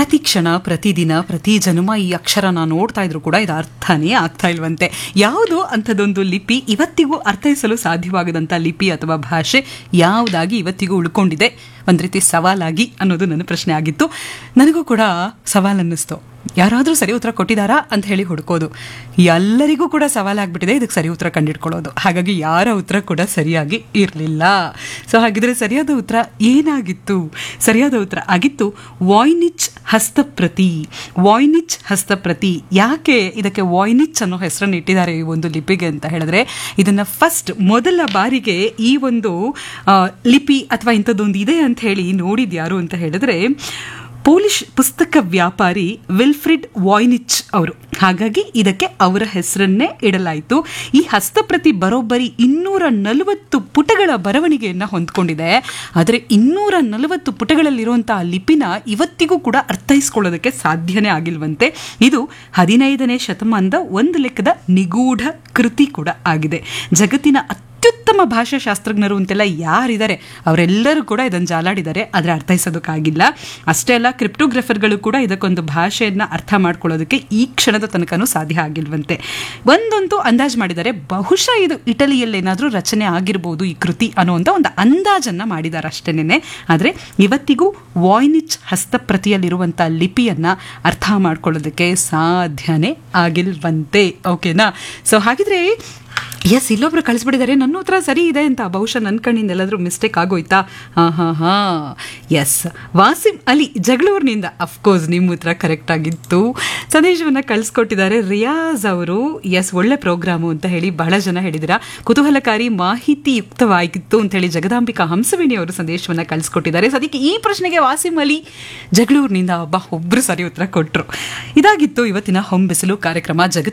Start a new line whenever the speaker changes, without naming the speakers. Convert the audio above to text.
ಪ್ರತಿ ಕ್ಷಣ ಪ್ರತಿದಿನ ಪ್ರತಿ ಜನ್ಮ ಈ ಅಕ್ಷರನ ನೋಡ್ತಾ ಇದ್ರು ಕೂಡ ಇದು ಅರ್ಥನೇ ಆಗ್ತಾ ಇಲ್ವಂತೆ ಯಾವುದು ಅಂಥದ್ದೊಂದು ಲಿಪಿ ಇವತ್ತಿಗೂ ಅರ್ಥೈಸಲು ಸಾಧ್ಯವಾಗದಂಥ ಲಿಪಿ ಅಥವಾ ಭಾಷೆ ಯಾವುದಾಗಿ ಇವತ್ತಿಗೂ ಉಳ್ಕೊಂಡಿದೆ ಒಂದು ರೀತಿ ಸವಾಲಾಗಿ ಅನ್ನೋದು ನನ್ನ ಪ್ರಶ್ನೆ ಆಗಿತ್ತು ನನಗೂ ಕೂಡ ಸವಾಲು ಅನ್ನಿಸ್ತು ಯಾರಾದರೂ ಸರಿ ಉತ್ತರ ಕೊಟ್ಟಿದ್ದಾರಾ ಅಂತ ಹೇಳಿ ಹುಡುಕೋದು ಎಲ್ಲರಿಗೂ ಕೂಡ ಸವಾಲಾಗ್ಬಿಟ್ಟಿದೆ ಇದಕ್ಕೆ ಸರಿ ಉತ್ತರ ಕಂಡಿಡ್ಕೊಳ್ಳೋದು ಹಾಗಾಗಿ ಯಾರ ಉತ್ತರ ಕೂಡ ಸರಿಯಾಗಿ ಇರಲಿಲ್ಲ ಸೊ ಹಾಗಿದ್ರೆ ಸರಿಯಾದ ಉತ್ತರ ಏನಾಗಿತ್ತು ಸರಿಯಾದ ಉತ್ತರ ಆಗಿತ್ತು ವಾಯ್ನಿಚ್ ಹಸ್ತಪ್ರತಿ ವಾಯ್ನಿಚ್ ಹಸ್ತಪ್ರತಿ ಯಾಕೆ ಇದಕ್ಕೆ ವಾಯ್ನಿಚ್ ಅನ್ನೋ ಹೆಸರನ್ನು ಇಟ್ಟಿದ್ದಾರೆ ಈ ಒಂದು ಲಿಪಿಗೆ ಅಂತ ಹೇಳಿದ್ರೆ ಇದನ್ನ ಫಸ್ಟ್ ಮೊದಲ ಬಾರಿಗೆ ಈ ಒಂದು ಆ, ಲಿಪಿ ಅಥವಾ ಇಂಥದ್ದೊಂದು ಇದೆ ಅಂತ ಹೇಳಿ ನೋಡಿದ್ ಯಾರು ಅಂತ ಹೇಳಿದ್ರೆ ಪೋಲಿಷ್ ಪುಸ್ತಕ ವ್ಯಾಪಾರಿ ವಿಲ್ಫ್ರಿಡ್ ವಾಯ್ನಿಚ್ ಅವರು ಹಾಗಾಗಿ ಇದಕ್ಕೆ ಅವರ ಹೆಸರನ್ನೇ ಇಡಲಾಯಿತು ಈ ಹಸ್ತಪ್ರತಿ ಬರೋಬ್ಬರಿ ಇನ್ನೂರ ನಲವತ್ತು ಪುಟಗಳ ಬರವಣಿಗೆಯನ್ನು ಹೊಂದ್ಕೊಂಡಿದೆ ಆದರೆ ಇನ್ನೂರ ನಲವತ್ತು ಪುಟಗಳಲ್ಲಿರುವಂತಹ ಲಿಪಿನ ಇವತ್ತಿಗೂ ಕೂಡ ಅರ್ಥೈಸ್ಕೊಳ್ಳೋದಕ್ಕೆ ಸಾಧ್ಯನೇ ಆಗಿಲ್ವಂತೆ ಇದು ಹದಿನೈದನೇ ಶತಮಾನದ ಒಂದು ಲೆಕ್ಕದ ನಿಗೂಢ ಕೃತಿ ಕೂಡ ಆಗಿದೆ ಜಗತ್ತಿನ ಅತ್ಯುತ್ತಮ ಭಾಷಾಶಾಸ್ತ್ರಜ್ಞರು ಅಂತೆಲ್ಲ ಯಾರಿದ್ದಾರೆ ಅವರೆಲ್ಲರೂ ಕೂಡ ಇದನ್ನು ಜಾಲಾಡಿದ್ದಾರೆ ಆದರೆ ಅರ್ಥೈಸೋದಕ್ಕಾಗಿಲ್ಲ ಅಷ್ಟೇ ಅಲ್ಲ ಕ್ರಿಪ್ಟೋಗ್ರಫರ್ಗಳು ಕೂಡ ಇದಕ್ಕೊಂದು ಭಾಷೆಯನ್ನು ಅರ್ಥ ಮಾಡ್ಕೊಳ್ಳೋದಕ್ಕೆ ಈ ಕ್ಷಣದ ತನಕನೂ ಸಾಧ್ಯ ಆಗಿಲ್ವಂತೆ ಒಂದಂತೂ ಅಂದಾಜು ಮಾಡಿದ್ದಾರೆ ಬಹುಶಃ ಇದು ಇಟಲಿಯಲ್ಲೇನಾದರೂ ರಚನೆ ಆಗಿರ್ಬೋದು ಈ ಕೃತಿ ಅನ್ನುವಂಥ ಒಂದು ಅಂದಾಜನ್ನು ಮಾಡಿದ್ದಾರೆ ಅಷ್ಟೇನೆ ಆದರೆ ಇವತ್ತಿಗೂ ವಾಯ್ನಿಚ್ ಹಸ್ತಪ್ರತಿಯಲ್ಲಿರುವಂಥ ಲಿಪಿಯನ್ನು ಅರ್ಥ ಮಾಡ್ಕೊಳ್ಳೋದಕ್ಕೆ ಸಾಧ್ಯನೇ ಆಗಿಲ್ವಂತೆ ಓಕೆನಾ ಸೊ ಹಾಗಿದ್ರೆ ಎಸ್ ಇಲ್ಲೊಬ್ರು ಕಳಿಸ್ಬಿಟ್ಟಿದ್ದಾರೆ ನನ್ನ ಉತ್ತರ ಸರಿ ಇದೆ ಅಂತ ಬಹುಶಃ ನನ್ನ ಕಣ್ಣಿಂದ ಎಲ್ಲಾದರೂ ಮಿಸ್ಟೇಕ್ ಆಗೋಯ್ತಾ ಹಾಂ ಹಾಂ ಹಾಂ ಎಸ್ ವಾಸಿಂ ಅಲಿ ಜಗಳೂರಿನಿಂದ ಅಫ್ಕೋರ್ಸ್ ನಿಮ್ಮ ಉತ್ತರ ಕರೆಕ್ಟ್ ಆಗಿತ್ತು ಸಂದೇಶವನ್ನು ಕಳಿಸ್ಕೊಟ್ಟಿದ್ದಾರೆ ರಿಯಾಜ್ ಅವರು ಎಸ್ ಒಳ್ಳೆ ಪ್ರೋಗ್ರಾಮು ಅಂತ ಹೇಳಿ ಬಹಳ ಜನ ಹೇಳಿದಿರ ಕುತೂಹಲಕಾರಿ ಮಾಹಿತಿಯುಕ್ತವಾಗಿತ್ತು ಅಂತ ಹೇಳಿ ಜಗದಾಂಬಿಕಾ ಹಂಸವೇಣಿ ಅವರು ಸಂದೇಶವನ್ನು ಕಳಿಸ್ಕೊಟ್ಟಿದ್ದಾರೆ ಸದ್ಯಕ್ಕೆ ಈ ಪ್ರಶ್ನೆಗೆ ವಾಸಿಂ ಅಲಿ ಜಗಳೂರಿನಿಂದ ಒಬ್ಬ ಒಬ್ಬರು ಸರಿ ಉತ್ತರ ಕೊಟ್ಟರು ಇದಾಗಿತ್ತು ಇವತ್ತಿನ ಹೊಂಬಿಸಲು ಕಾರ್ಯಕ್ರಮ ಜಗತ್